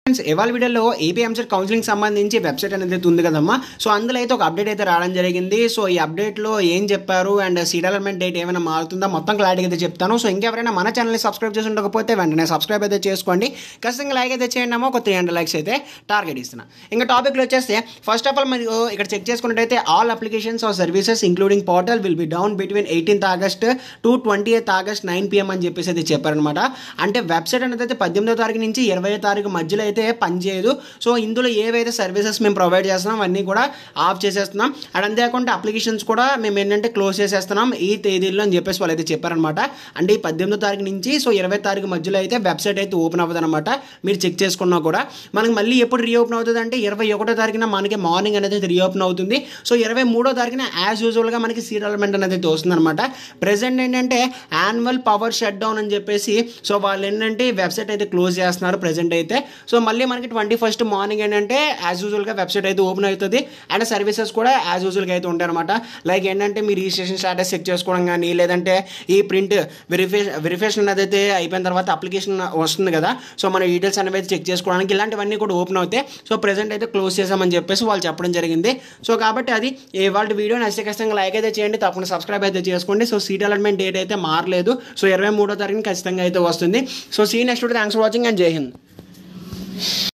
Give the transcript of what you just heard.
friends ఇవాళ వీడియోలో AP EAMCET counselling సంబంధించి వెబ్సైట్ అనేది అయితే ఉంది కదమ్మా సో అందులో అయితే ఒక అప్డేట్ అయితే రావడం జరిగింది సో ఈ అప్డేట్లో ఏం చెప్పారు అండ్ సీట్ అలాట్మెంట్ డేట్ ఏమైనా మారుతుందా మొత్తం క్లారిటీ అయితే చెప్తాను సో ఇంకెవరైనా మన ఛానల్ని సబ్స్క్రైబ్ చేసి ఉండకపోతే వెంటనే సబ్స్క్రైబ్ అయితే చేసుకోండి ఖచ్చితంగా లైక్ అయితే చేయండి అమ్మా ఒక త్రీ హండ్రెడ్ లైక్స్ అయితే టార్గెట్ ఇస్తున్నా ఇంకా టాపిక్లో వచ్చేస్తే ఫస్ట్ ఆఫ్ ఆల్ మీరు ఇక్కడ చెక్ చేసుకున్నట్టయితే all applications or services including portal will be down between eighteenth August to twenty eighth August nine PM అని చెప్పేసి అయితే చెప్పారనమాట అంటే వెబ్సైట్ అనేది అయితే పద్దెనిమిదో తారీఖు నుంచి ఇరవై తారీఖు మధ్యలో అయితే పనిచేయదు సో ఇందులో ఏవైతే సర్వీసెస్ మేము ప్రొవైడ్ చేస్తున్నాం అవన్నీ కూడా ఆఫ్ చేసేస్తున్నాం అండ్ అంతేకాకుండా అప్లికేషన్స్ కూడా మేము ఏంటంటే క్లోజ్ చేసేస్తున్నాం ఈ తేదీల్లో అని చెప్పేసి వాళ్ళు అయితే చెప్పారనమాట అంటే ఈ పద్దెనిమిదో తారీఖు నుంచి సో ఇరవై తారీఖు మధ్యలో అయితే వెబ్సైట్ అయితే ఓపెన్ అవ్వదు అనమాట మీరు చెక్ చేసుకున్నా కూడా మనకి మళ్ళీ ఎప్పుడు రీఓపెన్ అవుతుంది అంటే ఇరవై ఒకటో తారీఖున మనకి మార్నింగ్ అనేది రీఓపెన్ అవుతుంది సో ఇరవై మూడో తారీఖున యాజ్ యూజువల్గా మనకి సీట్ అలాట్మెంట్ అనేది అయితే వస్తుంది అనమాట ప్రెసెంట్ ఏంటంటే యాన్యువల్ పవర్ షట్ డౌన్ అని చెప్పేసి సో వాళ్ళు ఏంటంటే వెబ్సైట్ అయితే క్లోజ్ చేస్తున్నారు ప్రెసెంట్ అయితే సో మళ్ళీ మనకి ట్వంటీ ఫస్ట్ మార్నింగ్ ఏంటంటే యాజ్ యూజువల్గా వెబ్సైట్ అయితే ఓపెన్ అవుతుంది అండ్ సర్వీసెస్ కూడా యాజ్ యూజువల్గా అయితే ఉంటాయి అనమాట లైక్ ఏంటంటే మీ రిజిస్ట్రేషన్ స్టాటస్ చెక్ చేసుకోవడం కానీ లేదంటే ఈ ప్రింట్ వెరిఫై వెరిఫికేషన్ అనేది అయితే అయిపోయిన తర్వాత అప్లికేషన్ వస్తుంది కదా సో మన డీటెయిల్స్ అనేవి అయితే చెక్ చేసుకోవడానికి ఇలాంటివన్నీ కూడా ఓపెన్ అవుతాయి సో ప్రెసెంట్ అయితే క్లోజ్ చేసామని చెప్పేసి వాళ్ళు చెప్పడం జరిగింది సో కాబట్టి అది వాళ్ళ వీడియో నచ్చితే ఖచ్చితంగా లైక్ అయితే చేయండి తప్పకుండా సబ్స్క్రైబ్ అయితే చేసుకోండి సో సీట్ అలాట్మెంట్ డేట్ అయితే మారలేదు సో ఇరవై మూడో తారీఖున ఖచ్చితంగా అయితే వస్తుంది so see next thanks for watching and జై హింద్